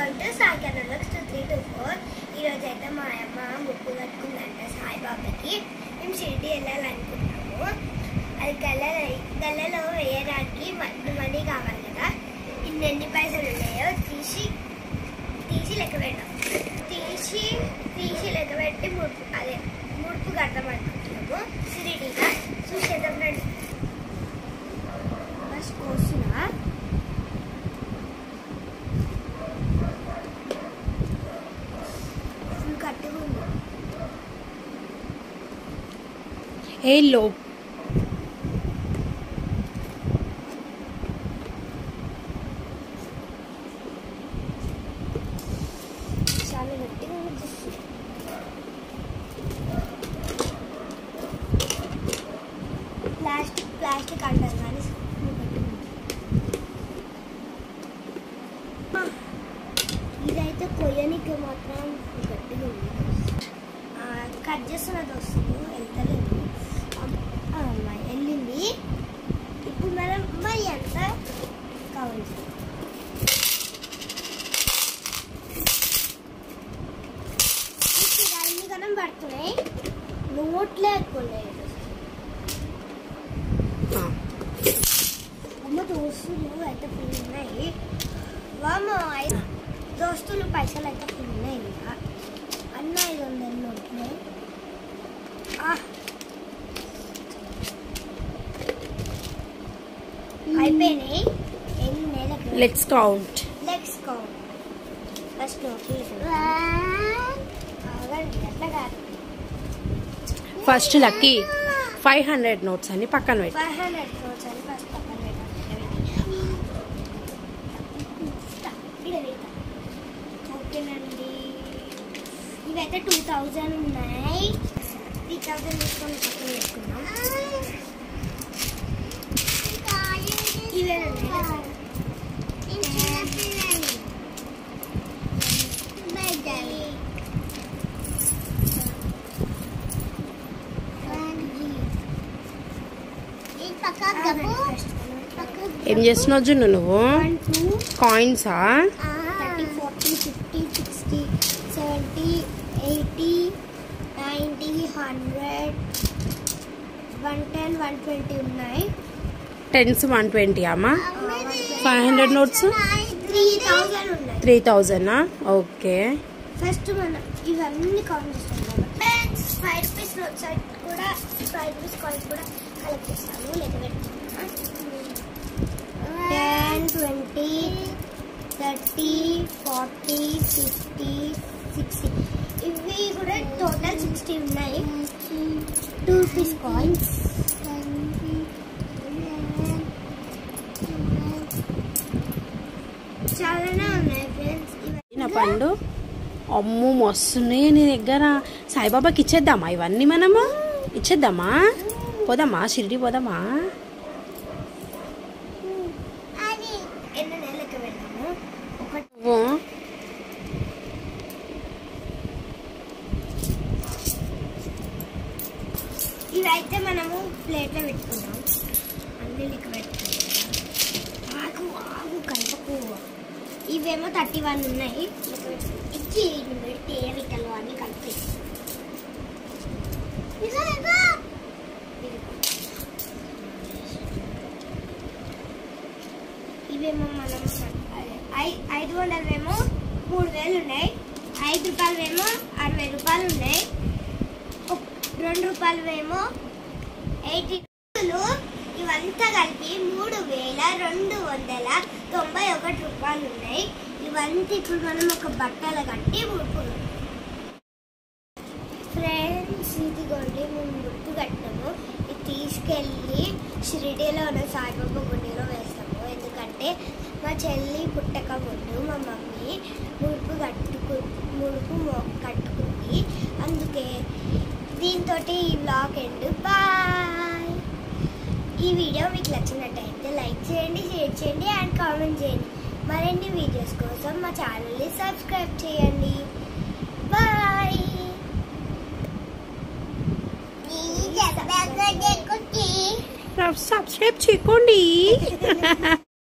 Welcome to Sai కన్నడక్స్ two three two four ఈరోజు అయితే మా అమ్మ ముక్కు కట్టుకుందంట సాయిబాబాకి మేము షిరిడి వెళ్ళాలనుకుంటున్నాము అది గల్ల గల్లలో వేయడానికి మ- మనీ కావాలి కదా ఇన్ని ఎన్ని పైసలు ఉన్నాయో తీసి తీసి లెక్క పెట్టాం తీసి తీసి లెక్క పెట్టి ముడుపు అదే ముడుపు కడతామనుకుంటున్నాము షిరిడిగా చూసేద్దాం రండి ఫస్ట్ కోస్తున్నా ఫుల్ కట్టుగా ఉంది ఏ లో చాలా గట్టిగా ఉంది జస్ట్ ప్లాస్టిక్ ప్లాస్టిక్ అంటారు కానీ full గట్టిగా ఉంది. ఆ, ఇదైతే కొయ్యనికి మాత్రం full గట్టిగా ఉంది ఆ, కట్ చేస్తున్నది వస్తుంది వెళ్తలేదు ఆ, అమ్మాయి వెళ్ళింది ఇప్పుడు మనం మరి ఎంత కావాలి ఇప్పుడు అన్ని కనం పడుతున్నాయి నోట్లే ఎక్కువ ఉన్నాయి అమ్మ దోస్తులు అయితే ఫుల్ ఉన్నాయి వామో ఐ- దోస్తులు పైసలు అయితే ఫుల్ ఉన్నాయి ఇంకా అన్న ఐదు వందలు నోట్లే ఆ. అయిపోయినాయి ఎన్ని నెలలకు let's count let's go first నోట్లు ఆగండి అట్లా కాదు first lucky five hundred notes అని పక్కన పెట్టి ఫైవ్ హండ్రెడ్ నోట్స్ అని ఫస్ట్ పక్కన పెట్టాలి ఓకేనండి ఇవైతే టూ థౌజండ్ ఉన్నాయి త్రీ థౌజండ్ తీసుకొని పక్కన పెట్టుకున్నాం ఇవేనండి ఏం చేస్తున్నావు జున్ను నువ్వు వన్ టూ కాయిన్సా thirty forty fifty sixty seventy eighty ninety hundred one ten one twenty ఉన్నాయి టెన్స్ వన్ ట్వంటీ అమ్మా five hundred notes three thousand ఉన్నాయి త్రీ థౌజండా ఓకే ఫస్ట్ మనం ఇవన్నీ కౌంట్ చేస్తాం కాబట్టి ఫైవ్ రూపీస్ నోట్స్ కూడా ఫైవ్ రూపీస్ కాయిన్స్ కూడా కలెక్ట్ చేస్తాము లెక్క పెట్టుకున్నా ten twenty thirty forty fifty sixty ఇవి కూడా టోటల్ సిక్స్టీ ఉన్నాయి టూ రూపీస్ కాయిన్స్ చాలానే ఉన్నాయి ఫ్రెండ్స్ నా పండు అమ్ము మస్తున్నాయి నీ దగ్గర సాయిబాబాకి ఇచ్చేద్దామా ఇవన్నీ మనము ఇచ్చేద్దామా పోదామా షిరిడి పోదామా ఎన్ని నెలలకి వెళ్ళాము ఒకటి ఓ, ఇవైతే మనము ప్లేట్లో పెట్టుకున్నాం అన్ని లెక్క పెట్టుకున్నాం ఆగు ఆగు కలపకు ఇవేమో థర్టీ వన్ ఉన్నాయి లెక్క పెట్టుకున్నాం. ఇచ్చి ఇన్ని పెట్టి ఏ విటలు అన్ని కలిపి ఇదిగో, ఇదిగో. ఇవేమో మనం అదే, ఐ- ఐదు వందలవేమో మూడు వేలు ఉన్నాయి ఐదు రూపాయలవేమో అరవై రూపాయలు ఉన్నాయి ఒక- రెండు రూపాయలవేమో ఎయిటీ ఇవంతా కలిపి మూడు వేల రెండు వందల తొంభై ఒకటి రూపాయలు ఉన్నాయి ఇవంతా ఇప్పుడు మనం ఒక బట్టలు కట్టి ముడుకున్నాం ఫ్రెండ్స్ ఇదిగోండి మేము ముడుపు కట్టాము ఇది తీసుకెళ్ళి షిరిడీలో ఉన్న సాయిబాబా గుడిలో వేస్తాము ఎందుకంటే మా చెల్లి పుట్టక ముందు మా మమ్మీ ముడుపు కట్టుకు ముడుపు మొ- కట్టుకుంది అందుకే దీంతో ఈ బ్లాగ్ ఎండ్ బాయ్ ఈ వీడియో మీకు నచ్చినట్టయితే లైక్ చేయండి షేర్ చేయండి అండ్ కామెంట్ చేయండి మరిన్ని వీడియోస్ కోసం మా ఛానల్ని సబ్స్క్రైబ్ చేయండి బాయ్ సబ్స్క్రైబ్ చేసుకోండి